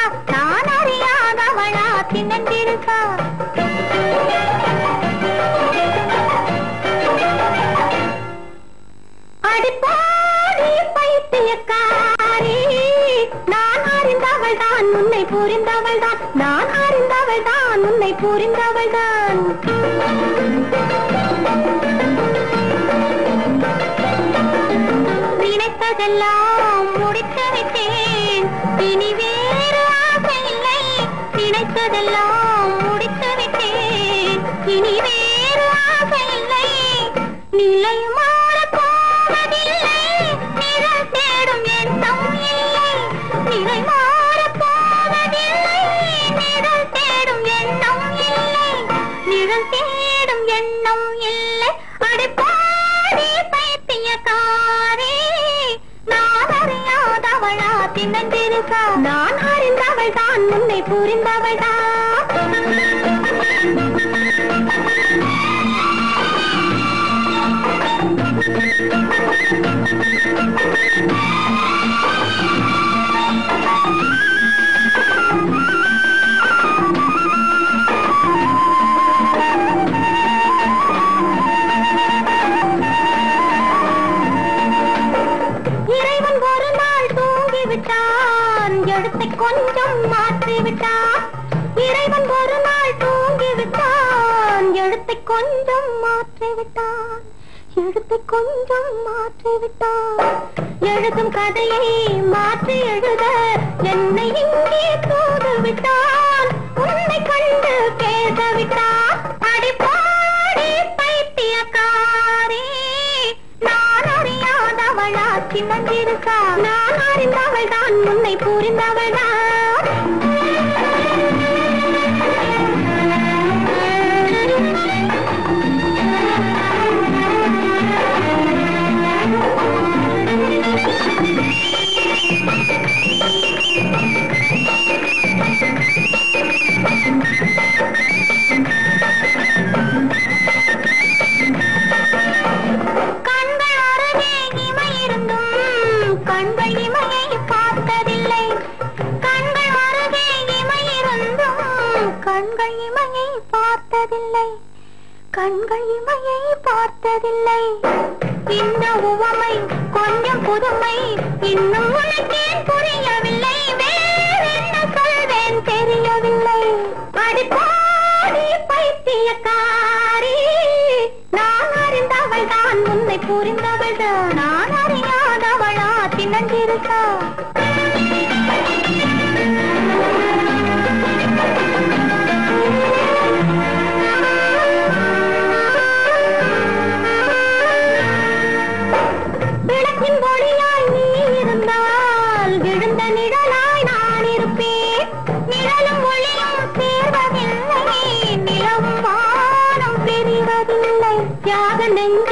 நான் அறியாதவளா சின்னஞ்சிறுசா அடிப்பாடி பைத்தியக்காரி நான் அறிந்தவள் தான் உன்னை புரிந்தவள் தான் நான் அறிந்தவள் தான் உன்னை புரிந்தவள் தான் நினைத்ததெல்லாம் முடித்து விட்டேன் இனி வேறு ஆசை இல்லை நினைத்ததெல்லாம் முடித்து விட்டேன் இனி வேறு ஆசை இல்லை நிலை மாறப் போவதில்லை நிழல் தேடும் எண்ணம் இல்லை நிலை மாறப் போவதில்லை நிழல் தேடும் எண்ணம் இல்லை நிழல் தேடும் எண்ணம் இல்லை அடிப்பாடி பைத்தியக்காரி நான் அறியாதவளா தின்னஞ்சிருக்கா நான் அறிந்தவள் தான் உன்னை புரிந்தவள் இறைவன் ஒரு நாள் தூங்கி விட்டான் எழுத்தை கொஞ்சம் மாற்றி விட்டான் இறைவன் ஒரு நாள் தூங்கி விட்டான் எழுத்தை கொஞ்சம் மாற்றி விட்டான் எழுத்தை கொஞ்சம் மாற்றி விட்டான் எழுதும் கதையை மாற்றி எழுத என்னை இங்கே தூது விட்டான் உன்னை கண்டு பேச விட்டான் அடிப்பாடி பைத்தியக்காரி நான் அறியாதவளா சின்னஞ்சிருக்கா நான் அறிந்தவள் தான் உன்னை புரிந்தவள் கண்கள் அருகே இமை இருந்தும் கண்கள் இமையை பார்த்ததில்லை கண்கள் அருகே இமை இருந்தும் கண்கள் இமையை பார்த்ததில்லை கண்கள் இமையை பார்த்ததில்லை இந்த உவமை கொஞ்சம் புதுமை இன்னும் உனக்கேன் புரியவில்லை வேறென்ன சொல்வேன் தெரியவில்லை அடிப்பாடி பைத்தியக்காரி நான் அறிந்தவள் தான் உன்னை புரிந்தவள் தான் நான் அறியாதவளா தின்னஞ்சிருக்கா விளக்கின் ஒளியாய் நீ இருந்தால் விழுந்த நிழலாய் நான் இருப்பேன் நிழலும் ஒளியும் சேர்வதில்லை நிலவும் வானம் தெரிவதில்லை தியாக நெஞ்ச